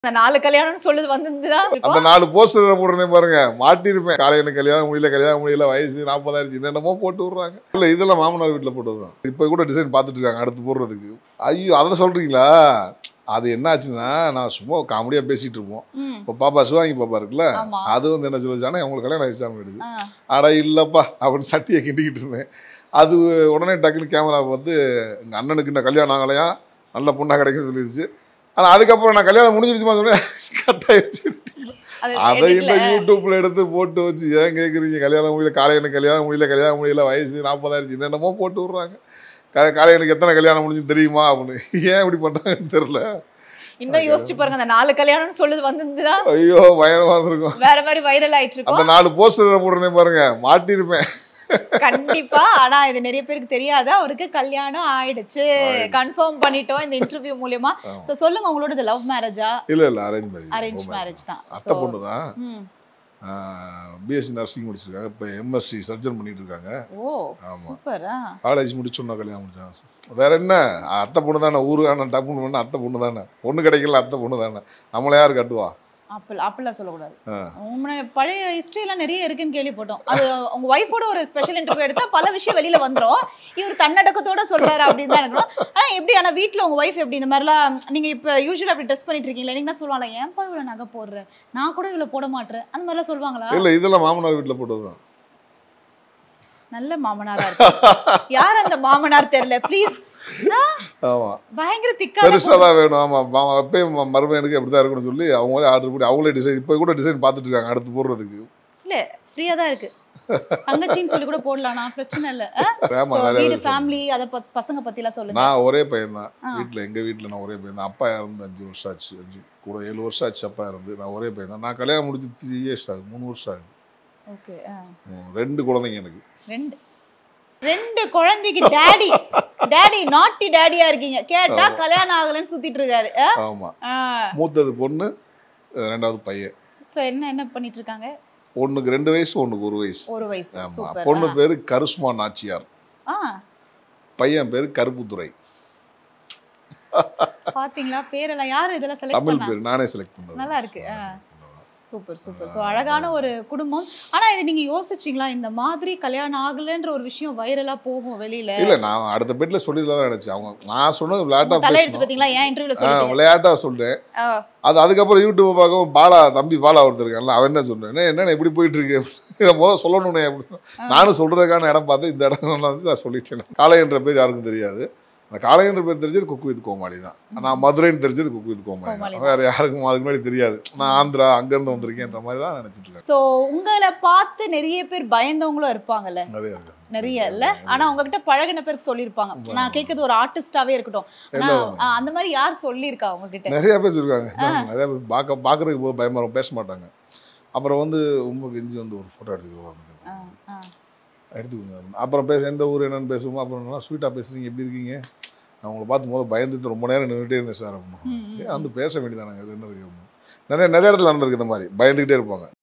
அந்த நாலு கல்யாணம்னு சொல்லுது வந்திருந்துதான் அந்த நாலு போஸ்டர் போடுறேன் பாருங்க மாட்டிருப்பேன் காலையில கல்யாணம் முடியல கல்யாணம் முடியல வயசு நாற்பதாயிரம் என்னென்னமோ போட்டு விடுறாங்க இல்ல இதெல்லாம் மாமனார் வீட்டில் போட்டதுதான் இப்போ கூட டிசைன் பார்த்துட்டு இருக்காங்க அடுத்து போடுறதுக்கு ஐயோ அதை சொல்றீங்களா அது என்ன ஆச்சுன்னா நான் சும்மா காமெடியா பேசிட்டு இருப்போம் ம், இப்போ பாப்பா சிவாங்கி பாப்பா இருக்குல்ல ஆமா அது வந்து என்ன சொல்லுச்சானா உங்களுக்கு கல்யாணம் ஆயிடுச்சான்னு கேட்டுச்சு ஆ, அட இல்லப்பா அப்படின்னு சட்டியை கிண்டிக்கிட்டு இருந்தேன் அது உடனே டக்குன்னு கேமரா பார்த்து எங்கள் அண்ணனுக்கு இன்னும் கல்யாணம் ஆகலையா நல்ல பொண்ணா கிடைக்கும் சொல்லிடுச்சு ஆனால் அதுக்கப்புறம் நான் கல்யாணம் முடிஞ்சிருச்சுமா சொன்னேன் கட் ஆயிடுச்சு அது அதை editல- இந்த யூடியூப்ல எடுத்து போட்டு வச்சு ஏன் கேட்குறீங்க கல்யாணம் முடியல காலையில் கல்யாணம் முடியல கல்யாணம் முடியல வயசு நாற்பதாயிரம் என்னென்னமோ போட்டு விட்றாங்க காலையனுக்கு எத்தனை கல்யாணம் முடிஞ்சு தெரியுமா அப்படின்னு ஏன் இப்படி பண்ணுறாங்கன்னு தெரில இன்னும் யோசிச்சு பாருங்க அந்த நாலு கல்யாணம்னு சொல்லுது வந்திருந்துதான் ஐயோ பயமா இருந்திருக்கும் வேற மாதிரி வைரல் ஆயிட்டு அந்த இருக்கோம் நாலு போஸ்டர் போடுறேன் பாருங்க மாட்டிருப்பேன் கண்டிப்பா ஆனா இது நிறைய பேருக்கு தெரியாது அவருக்கு கல்யாணம் ஆயிடுச்சு ஆயிடுச்சு. கன்ஃபார்ம் பண்ணிட்டோம் இந்த இன்டர்வியூ மூலியமா ஆமா. சோ சொல்லுங்க உங்களோட லவ் மேரேஜா இல்ல இல்ல அரேஞ்ச் மேரேஜ் அரேஞ்ச் மேரேஜ் தான் அத்தை So, பொண்ணு தான் ம். பிஎஸ்சி நர்சிங் முடிச்சிருக்காங்க இப்போ எம்எஸ்சி சர்ஜன் பண்ணிட்டு இருக்காங்க ஓ ஆமா. சூப்பர் காலேஜ் முடிச்சோன்னா கல்யாணம் முடிச்சாங்க வேற என்ன அத்தை பொண்ணு தானே ஊரு ஆனால் டப்புன்னு பண்ண அத்தை பொண்ணு தானே பொண்ணு கிடைக்கல அத்தை பொண்ணு தானே நம்மளை யார் கட்டுவா அப்பல் அப்பெல்லாம் சொல்லக்கூடாது ஆ. உங்க பழைய ஹிஸ்டரி எல்லாம் நிறைய இருக்குன்னு கேள்விப்பட்டோம் அது உங்க ஒய்ஃபோட ஒரு ஸ்பெஷல் இன்டர்வியூ எடுத்தா பல விஷயம் வெளியில வந்துரும் இவர் தன்னடக்கத்தோட சொல்றாரு அப்படின்னு தான் இருக்கணும் ஆனா எப்படி ஆனா வீட்ல உங்க ஒய்ஃப் எப்படி இந்த மாதிரிலாம் நீங்க இப்ப யூஸ்வலா அப்படி ட்ரெஸ் பண்ணிட்டு இருக்கீங்களா நீங்க என்ன சொல்லுவாங்க ஏன்பா இவ்வளவு நகை போடுற நான் கூட இவ்வளவு போட மாட்டேன் அந்த மாதிரிலாம் சொல்லுவாங்களா இல்ல இதெல்லாம் மாமனார் வீட்டில் போட்டது தான் நல்ல மாமனாரா இருக்கு யார் அந்த மாமனார் தெரியல ப்ளீஸ் ஆமா பயங்கர திக்கா பெருசாக தான் வேணும் ஆமா மா- அப்பயும் ம- மருமகனுக்கு அப்படி தான் இருக்கணும்னு சொல்லி அவங்களே ஆர்டர் பண்ணி அவங்களே டிசைன் இப்போ கூட டிசைன் பார்த்துட்டு இருக்காங்க அடுத்து போடுறதுக்கு இல்ல ஃப்ரீயா தான் இருக்கு தங்கச்சின்னு சொல்லி கூட போடலாம் நான் பிரச்சனை இல்ல ஆ? ஆமா So, நிறைய வீடு பேர் ஃபேமிலி அத பத்- பசங்க பத்தி எல்லாம் சொல்லுங்க நான் ஒரே பையன் தான் ஆ. வீட்டில் எங்கள் வீட்டில் நான் ஒரே பையன் தான் அப்பா இறந்து அஞ்சு வருஷம் ஆச்சு அஞ்சு கூட ஏழு வருஷம் ஆச்சு அப்பா இறந்து நான் ஒரே பையன் தான் நான் கல்யாணம் முடிஞ்சு த்ரீ இயர்ஸ் ஆகுது மூணு வருஷம் ஆகுது ஓகே ம், ரெண்டு குழந்தைங்க எனக்கு ரெண்டு ரெண்டு குழந்தைக்கு டாடி டாடி நாட்டி டாடியா இருக்கீங்க கேட்டா கல்யாணம் ஆகலன்னு சுத்திட்டு இருக்காரு ஆமாம் மூத்தது பொண்ணு அஹ் ரெண்டாவது பையன் சோ என்ன என்ன பண்ணிட்டு இருக்காங்க ஒண்ணுக்கு ரெண்டு வயசு ஒண்ணுக்கு ஒரு வயசு ஒரு வயசு ஆமா சூப்பர் பொண்ணு பேரு கருஷ்மா நாச்சியார் ஆ பையன் பேரு கருப்புத்துறை பாத்தீங்களா பேரெல்லாம் யாரு இதெல்லாம் செலக்ட் தமிழ் பண்ணா பேர் நானே செலக்ட் பண்ணது நல்லா இருக்கு ஆ. சூப்பர் சூப்பர் ஸோ அழகான ஒரு குடும்பம் ஆனா இது நீங்க யோசிச்சீங்களா இந்த மாதிரி கல்யாணம் ஆகலன்ற ஒரு விஷயம் வைரலா போகும் வெளியில இல்ல நான் அடுத்த பெட்ல சொல்லிடலாம் தான் நினைச்சேன் அவங்க நான் சொன்னது விளையாட்டா தலையெடுத்து பேசணும் பாத்தீங்களா ஏன் இன்டர்வியூல ஆ, சொல்லிட்டீங்க விளையாட்டா சொல்றேன் ஆ. அது அதுக்கப்புறம் யூடியூப் பார்க்கவும் பாலா தம்பி பாலா ஒருத்தர் இருக்கான்ல அவன் தான் சொன்னேன் என்ன இப்படி போயிட்டு இருக்கு இதை முதல் சொல்லணும்னே அப்படின்னு நானும் சொல்றதுக்கான இடம் பார்த்து இந்த இடம் நல்லா இருந்துச்சு நான் சொல்லிட்டேன் காளை என்ற பேர் யாருக்கும் தெரியாது அந்த காளை என்ற பேர் தெரிஞ்சது குக்கு வித் கோமாளி தான் நான் மதுரைன்னு தெரிஞ்சது குக்கு வித் கோமாளி கோமாளி தான் வேற யாருக்கும் அதுக்கு முன்னாடி தெரியாது நான் ஆந்திரா அங்கேருந்து வந்திருக்கேன்ற மாதிரி தான் நினைச்சிட்டு இருக்கேன் சோ உங்களை பார்த்து நிறைய பேர் பயந்தவங்களும் இருப்பாங்கல்ல நிறைய இருக்கு நிறைய இல்ல ஆனா உங்ககிட்ட பழகின பேருக்கு சொல்லியிருப்பாங்க நான் கேட்கறது ஒரு ஆர்டிஸ்டாவே இருக்கட்டும் ஆனா எல்லாரும். ஆ, அந்த மாதிரி யார் சொல்லியிருக்கா உங்ககிட்ட நிறைய பேர் இருக்காங்க நிறைய பேர் பார்க்க பார்க்கறதுக்கு போது பயமா இருக்கும் பேச மாட்டாங்க அப்புறம் வந்து உங்க கெஞ்சி வந்து ஒரு ஃபோட்டோ எடுத்துக்குவாங்க ஆ, ஆ. எடுத்துக்கோங்க அப்புறம் பேச எந்த ஊர் என்னன்னு பேசுவோம் அப்புறம் நல்லா ஸ்வீட்டாக பேசுறீங்க எப்படி இருக்கீங்க நான் உங்களை பார்த்து போது பயந்துட்டு ரொம்ப நேரம் நின்றுட்டே இருந்தேன் சார் அப்படின்னு ஏன் வந்து பேச வேண்டியதானங்க இது என்ன இருக்கு அப்படின்னு. நிறைய நிறைய இடத்துல நடந்திருக்கு இந்த மாதிரி பயந்துக்கிட்டே இருப்பாங்க